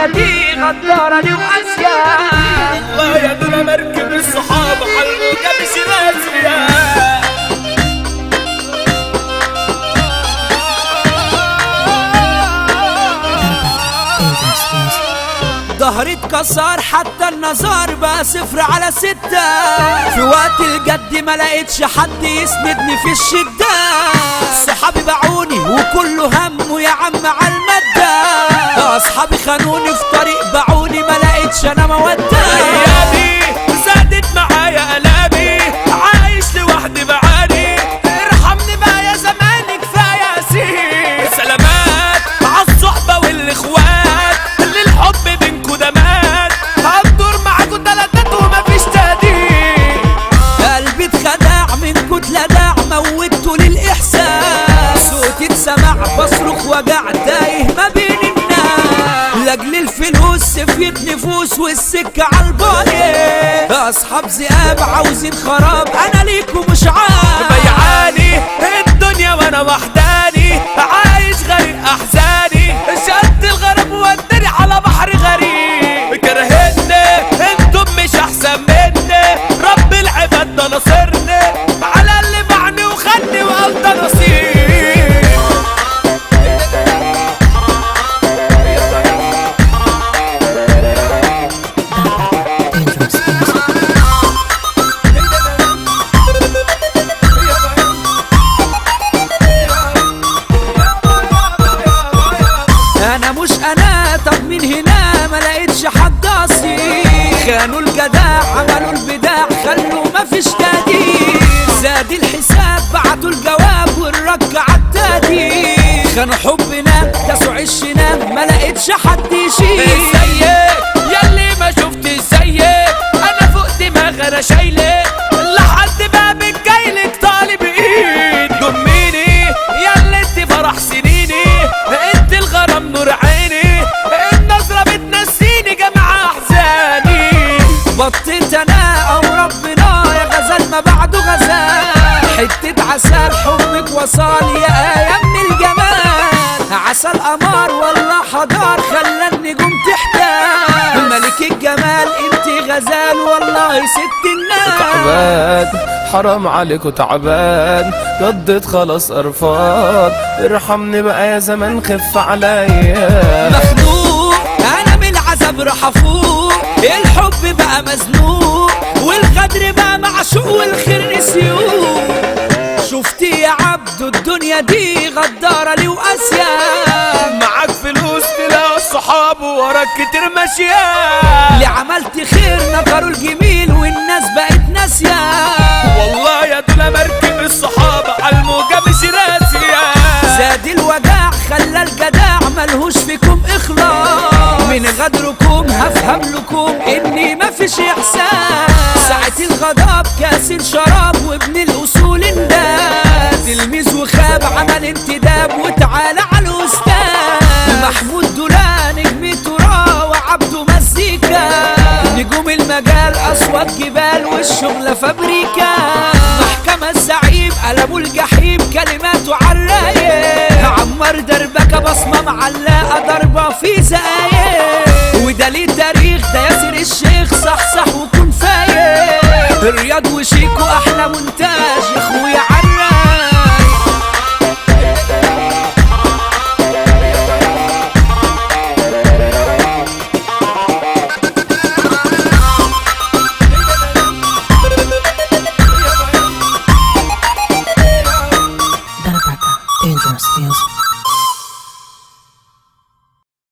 دي غدارة لي وقاسية الله يا دول مركب الصحاب حلو جابش راسية ظهري اتكسر حتى النظر بقى صفر على ستة في وقت الجد ما لقيتش حد يسندني في الشدة صحابي باعوني وكله همه يا عم على المادة اصحابي خانوني في طريق باعوني ما لقيتش انا مودة ايامي زادت معايا الامي عايش لوحدي بعاني ارحمني بقى يا زماني كفايه اسير سلامات مع الصحبه والاخوات اللي الحب بينكو ده مات هندور معاكو تلاتات ومفيش تهديد قلبي اتخدع من كتلة داع موتته للإحساس صوتي اتسمع بصرخ وجع تايه ما بين الناس لأجل الفلوس سفيت نفوس والسكة عالباقي أصحاب ذئاب عاوزين خراب أنا ليكم مش عارف بيعاني الدنيا وانا وحداني عايش غريق احزاني شد الغرب وداني على بحر غريب كرهتني انتم مش احسن مني رب العباد ده ناصرني على اللي باعني وخدني وقال ده نصيب انا مش انا طب مين هنا ما لقيتش حد اصيل خانوا الجداع عملوا البداع خلوا ما فيش تقدير زاد الحساب بعتوا الجواب والرد عالتقدير خانوا حبنا كسوا عشنا ما لقيتش حد يشيل زيك ياللي ما شفت زيك انا فوق دماغ انا شايلك لحد بابك جايلك طالب ايد ضميني ياللي انت فرح سنيني انت الغرام نور عيني النظرة بتنسيني جمع احزاني بطيت انا او ربنا يا غزال ما بعده غزال حتة عسل حبك وصال يا آية من الجمال عسل قمر والله حضار خلى النجوم تحتال ملك الجمال انت غزال والله ست الناس تعبان حرام عليك تعبان ردت خلاص قرفان ارحمني بقى يا زمان خف عليا مخنوق انا من العذاب راح افوق الحب بقى مزنوق والغدر بقى معشوق والخير نسيوق شفتي يا عبدو الدنيا دي غدارة لي وقاسية معاك فلوس تلاقي الصحاب وراك كتير ماشية اللي عملت خير نكروا الجميل والناس بقت ناسية والله يا دول مركب الصحاب عالموجة مش راسية زاد الوجع خلى الجداع ملهوش فيكم اخلاص من غدركم هفهم لكم اني مفيش احساس ساعة الغضب كاس الشراب وابن الاصول انداد تلميذ وخاب عمل انتداب وتعالى على الاستاذ محمود دولان نجم ترى وعبده مزيكا نجوم المجال اصوات جبال والشغلة فابريكا محكمة الزعيم قلبوا الجحيم كلماته عالرايق عمار درب